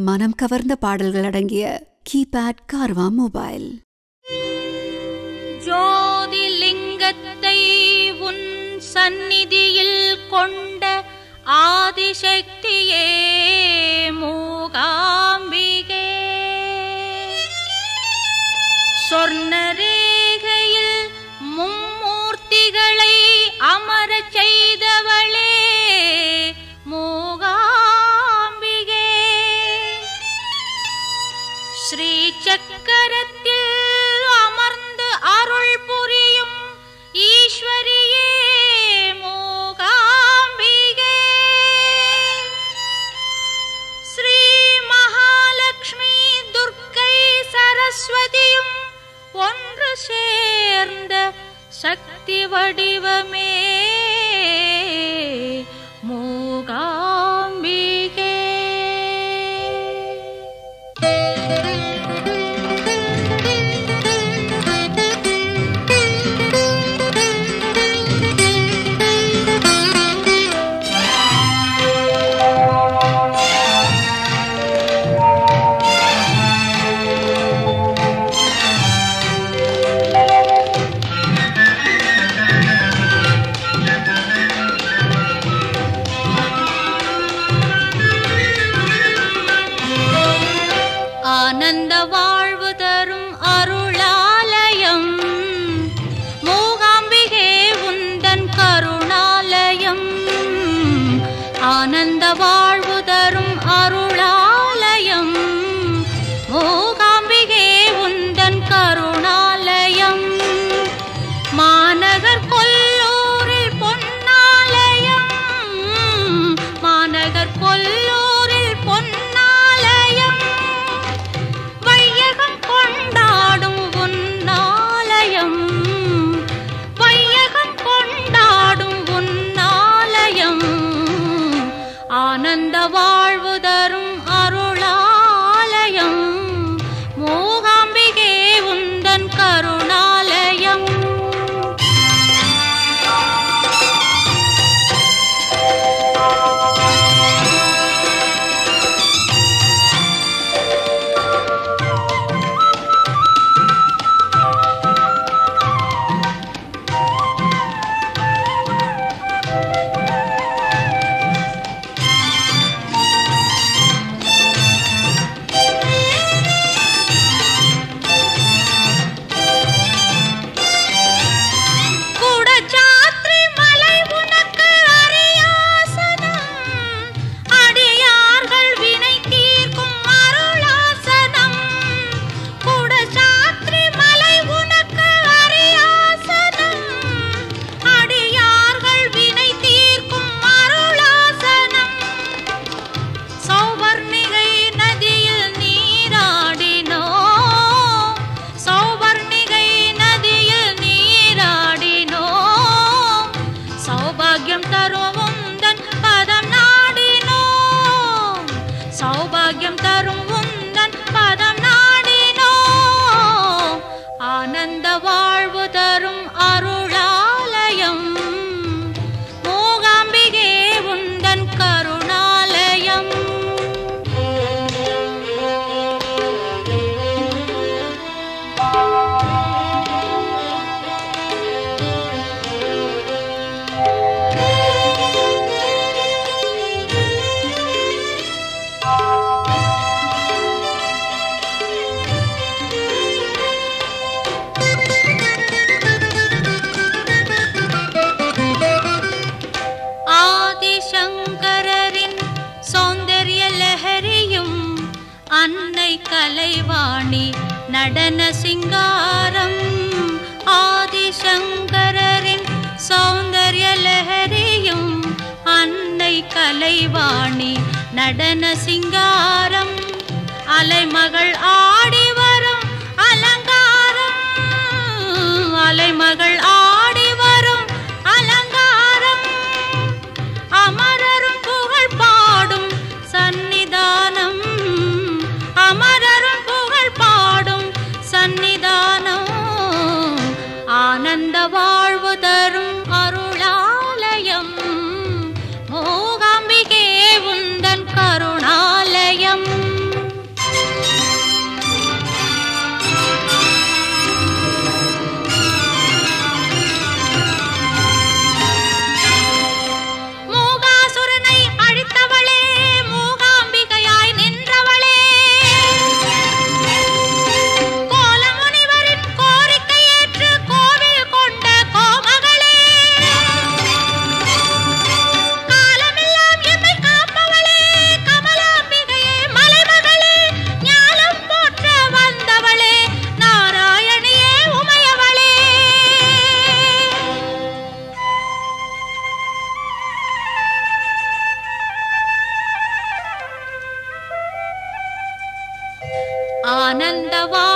மனம் கவர்ந்த பாடல்கள் அடங்கிய கீபேட் கார்வா மொபைல் ஜோதிலிங்கத்தை உன் சந்நிதியில் கொண்ட ஆதிசக்தியே மூகாம்பிகே சொர்ணரேகையில் மும்மூர்த்திகளை அமரச் செய்தவளே மூகாம்பிகே ஸ்ரீ சக்கரத்தில் அமர்ந்து அருள் புரியும் ஈஸ்வரியே மூகாம்பிகே ஸ்ரீ மகாலட்சுமி துர்க்கை சரஸ்வதியும் ஒன்று சேர்ந்த சக்தி வடிவமே மூகாம்பிகே ஆனந்த வாழ்வு தரும் அருளாலயம் மூகாம்பிகே உந்தன் கருணாலயம் ஆனந்த வாழ்வு தரும் அருளாலயம் மூகாம்பிகே உந்தன் கருணாலயம் மாநகர் கொல்லூரில் பொன்னாலயம் மாநகர் கொல்லூரில் பொன்னாலயம் வையகம் கொண்டாடும் உன்னாலயம் வையகம் கொண்டாடும் உன்னாலயம் ஆனந்த வாழ்வு தரும் அருளாலயம் மூகாம்பிகே உந்தன் கருணாலயம் குடஜாத்ரி மலை உனக்கு அரியாசனம் அடியார்கள் வினை தீர்க்கும் அருளாசனம் குடஜாத்ரி மலை உனக்கு அரியாசனம் அடியார்கள் வினை தீர்க்கும் அருளாசனம் சௌவர்ணிகை நதியில் நீராடினோ சௌவர்ணிகை நதியில் நீராடினோ சௌபாகியம் தரும் உந்தன் பதம் நாடினோ சௌபாகியம் தரும் உந்தன் பதம் நாடினோ ஆனந்த வாழ்வு தரும் அருளாலயம் மூகாம்பிகே உந்தன் கருணாலயம் ஆதிசங்கரின் சௌந்தர்ய லஹரியும் அன்னை கலைவாணி நடன சிங்காரம் ஆதிசங்கரின் சௌந்தர்ய லஹரியும் அன்னை கலைவாணி நடன சிங்காரம் அலைமகள் ஆடி வரும் அலங்காரம் அலைமகள் ஆடி வரும் அலங்காரம் அமரரும் புகழ் பாடும் சந்நிதானம் அமரரும் புகழ் பாடும் சந்நிதானம் ஆனந்த வாழ்வு தரும் அருளாலயம் மூகாம்பிகே உந்தன் கருணாலயம் ஆனந்த